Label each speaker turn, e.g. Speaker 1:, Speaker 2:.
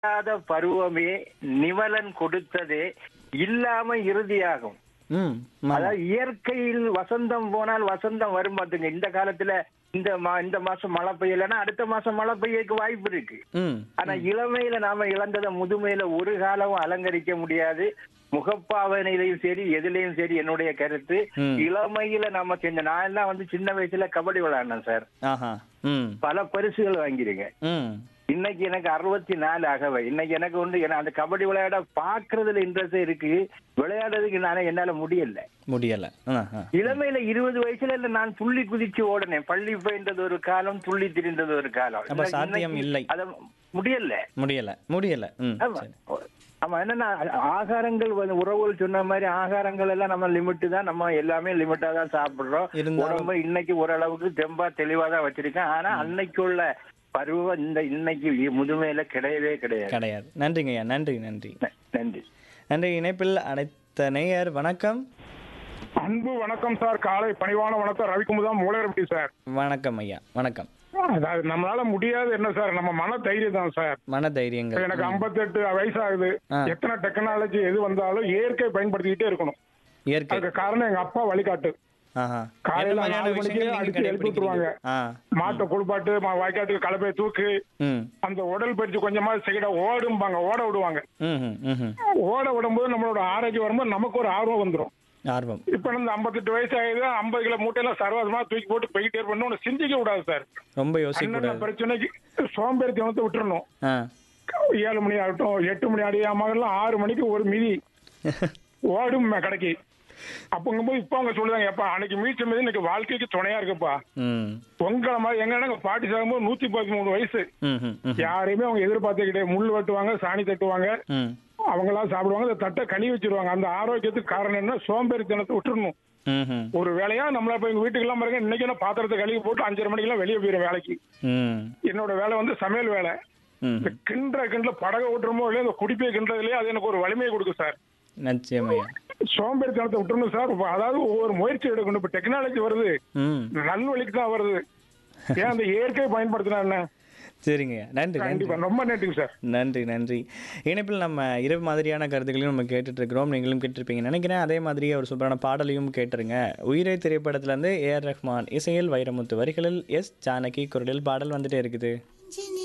Speaker 1: இல்லாத பருவமே நிவலன் கொடுத்ததே இல்லாம இறுதியாகும்
Speaker 2: ம் ஆமா.
Speaker 1: அதாவது இயற்கையில் வசந்தம் போனால் வசந்தம் வரும் பாத்துங்க இந்த காலத்துல இந்த மா இந்த மாசம் மழை பெய்யலைன்னா அடுத்த மாசம் மழை பெய்யக்கு வாய்ப்பு இருக்கு
Speaker 2: ம்
Speaker 1: ஆனா இளமையில நாம இழந்ததை முதுமையில ஒரு காலமும் அலங்கரிக்க முடியாது முகப்பாவனையிலையும் சரி எதுலயும் சரி என்னுடைய கருத்து
Speaker 2: ம்.
Speaker 1: இளமையில நாம செஞ்ச நான் எல்லாம் வந்து சின்ன வயசுல கபடி விளையாடினேன் சார்
Speaker 2: ஆஹா ம்
Speaker 1: பல பரிசுகள் வாங்கியிருக்கேன்
Speaker 2: ம்
Speaker 1: இன்னைக்கு எனக்கு அறுபத்தி நாலு ஆகவே இன்னைக்கு எனக்கு வந்து ஏன்னா அந்த கபடி விளையாட பாக்குறதுல இன்ட்ரெஸ்ட் இருக்கு விளையாடுறதுக்கு நானே என்னால முடியல
Speaker 2: முடியல ஆ, ஆ.
Speaker 1: இளமையில இருபது வயசுல இல்ல நான் துள்ளி குதிச்சு ஓடினேன் பள்ளி போயின்றது ஒரு காலம் துள்ளி திரிந்தது ஒரு காலம்
Speaker 2: அப்ப
Speaker 1: இன்னைக்கு-
Speaker 2: சாத்தியம் இல்லை.
Speaker 1: அத முடியல
Speaker 2: முடியல முடியல ம்
Speaker 1: ஆமா.
Speaker 2: சரி
Speaker 1: ஆமா என்னன்னா ஆகாரங்கள் வந்து உறவுகள் சொன்ன மாதிரி ஆகாரங்கள் எல்லாம் நம்ம லிமிட் தான் நம்ம எல்லாமே லிமிட்டா தான் சாப்பிடுறோம்
Speaker 2: இருந்தாலும்-
Speaker 1: உடம்பு இன்னைக்கு ஓரளவுக்கு தெம்பா தெளிவா தான் வச்சிருக்கேன் ஆனா அன்னைக்கு உள்ள பருவம் இந்த இன்னைக்கு முதுமையில கிடையவே கிடையாது
Speaker 2: கிடையாது நன்றிங்க ஐயா நன்றி நன்றி
Speaker 1: ந- நன்றி
Speaker 2: நன்றி இணைப்பில் அனைத்த நேயர் வணக்கம்
Speaker 3: அன்பு வணக்கம் சார் காலை பணிவான வணக்கம் ரவிக்குமுதா மூலரப்பட்டி சார்
Speaker 2: வணக்கம் ஐயா வணக்கம்
Speaker 3: அதாவது நம்மளால முடியாது என்ன சார் நம்ம மன தைரியம் தான் சார்
Speaker 2: மன தைரியங்கள்
Speaker 3: எனக்கு 58 வயசு ஆகுது
Speaker 2: ஆ.
Speaker 3: எத்தனை டெக்னாலஜி எது வந்தாலும் இயற்கை பயன்படுத்திக்கிட்டே இருக்கணும்
Speaker 2: இயற்கை
Speaker 3: அதுக்கு காரணம் எங்க அப்பா வழிகாட்டு
Speaker 2: ஆஹா
Speaker 3: காலையில
Speaker 2: என்ன மாதிரியான
Speaker 3: நாலு மணிக்கு
Speaker 2: விஷயங்கள் நீங்க
Speaker 3: அடிச்சு எழுப்பி விட்டுருவாங்க.
Speaker 2: கடைபிடிக்கிறீங்க? ஆ
Speaker 3: மாட்டை குளிப்பாட்டு மா- வாய்க்காட்டுக்கு கலப்பையை தூக்கு
Speaker 2: ம்
Speaker 3: அந்த உடல் பயிற்சி கொஞ்சமா செய்யட ஓடும்பாங்க ஓட விடுவாங்க
Speaker 2: ம் ம், ம் ம்
Speaker 3: ஓட விடும்போது நம்மளோட ஆரோக்கியம் வரும்போது நமக்கு ஒரு ஆர்வம் வந்துரும்
Speaker 2: ஆர்வம்
Speaker 3: இப்ப இந்த 58 வயசு ஆகுது ஐம்பது கிலோ மூட்டையெல்லாம் சர்வாசமா தூக்கி போட்டு போய்கிட்டே இருக்கணும் ஒண்ணு சிந்திக்க கூடாது சார்
Speaker 2: ரொம்ப யோசிக்க
Speaker 3: என்னென்ன
Speaker 2: கூடாது
Speaker 3: பிரச்சனைக்கு சோம்பேறித்தனத்தை விட்டுறணும்
Speaker 2: ஆ
Speaker 3: ஏழு மணி ஆகட்டும் எட்டு மணி ஆடி மகள்லாம் ஆறு மணிக்கு ஒரு மிதி ஓடும் ம- கடைக்கு அப்பங்கும்போது இப்போ அவங்க சொல்லுவாங்க எப்பா அன்னைக்கு மீச்ச மீது இன்னைக்கு வாழ்க்கைக்கு துணையா இருக்குப்பா
Speaker 2: ம்
Speaker 3: உங்களை மாதிரி எங்க பாட்டி சாகும்போது நூத்தி பதிமூணு வயசு
Speaker 2: ம் ம் ம்
Speaker 3: யாரையுமே அவங்க எதிர்பார்த்து கிடையாது முள் வெட்டுவாங்க சாணி தட்டுவாங்க
Speaker 2: ம்
Speaker 3: அவங்களாம் சாப்பிடுவாங்க அந்த தட்டை கழுவி வச்சிருவாங்க அந்த ஆரோக்கியத்துக்கு காரணம் என்ன சோம்பேறித்தனத்தை விட்டுறணும்
Speaker 2: ம் ம்
Speaker 3: ஒரு வேலையா நம்மள இப்ப எங்க வீட்டுக்கு எல்லாம் பாருங்க இன்னைக்கு நான் பாத்திரத்தை கழுவி போட்டு அஞ்சரை மணிக்கெல்லாம் வெளியே போயிடும் வேலைக்கு
Speaker 2: ம்
Speaker 3: என்னோட வேலை வந்து சமையல் வேலை
Speaker 2: ம்
Speaker 3: இந்த கிண்டுற கிண்டுல படகை ஓட்டுறமோ இல்லையா இந்த குடிப்பையை கிண்டுறதுலயே அது எனக்கு ஒரு வலிமையை கொடுக்கும் சார்
Speaker 2: நிச்சயமையா
Speaker 3: சோம்பேறித்தனத்தை விட்டுறணும் சார் இப்ப அதாவது ஒவ்வொரு முயற்சி எடுக்கணும் இப்ப டெக்னாலஜி வருது
Speaker 2: ம்
Speaker 3: நல்வழிக்கு தான் வருது ஏன் அந்த இயற்கை பயன்படுத்தினா என்ன
Speaker 2: சரிங்கய்யா நன்றி நன்றி
Speaker 3: கண்டிப்பா ரொம்ப நன்றிங்க சார்
Speaker 2: நன்றி நன்றி இணைப்பில் நம்ம இரு மாதிரியான கருத்துக்களையும் நம்ம கேட்டுட்டு இருக்கிறோம் நீங்களும் கேட்டிருப்பீங்கன்னு நினைக்கிறேன் அதே மாதிரியே ஒரு சூப்பரான பாடலையும் கேட்டுருங்க உயிரை திரைப்படத்திலேருந்து ஏஆர் ரஹ்மான் இசையில் வைரமுத்து வரிகளில் எஸ் ஜானகி குரலில் பாடல் வந்துட்டே இருக்குது
Speaker 4: சின்ன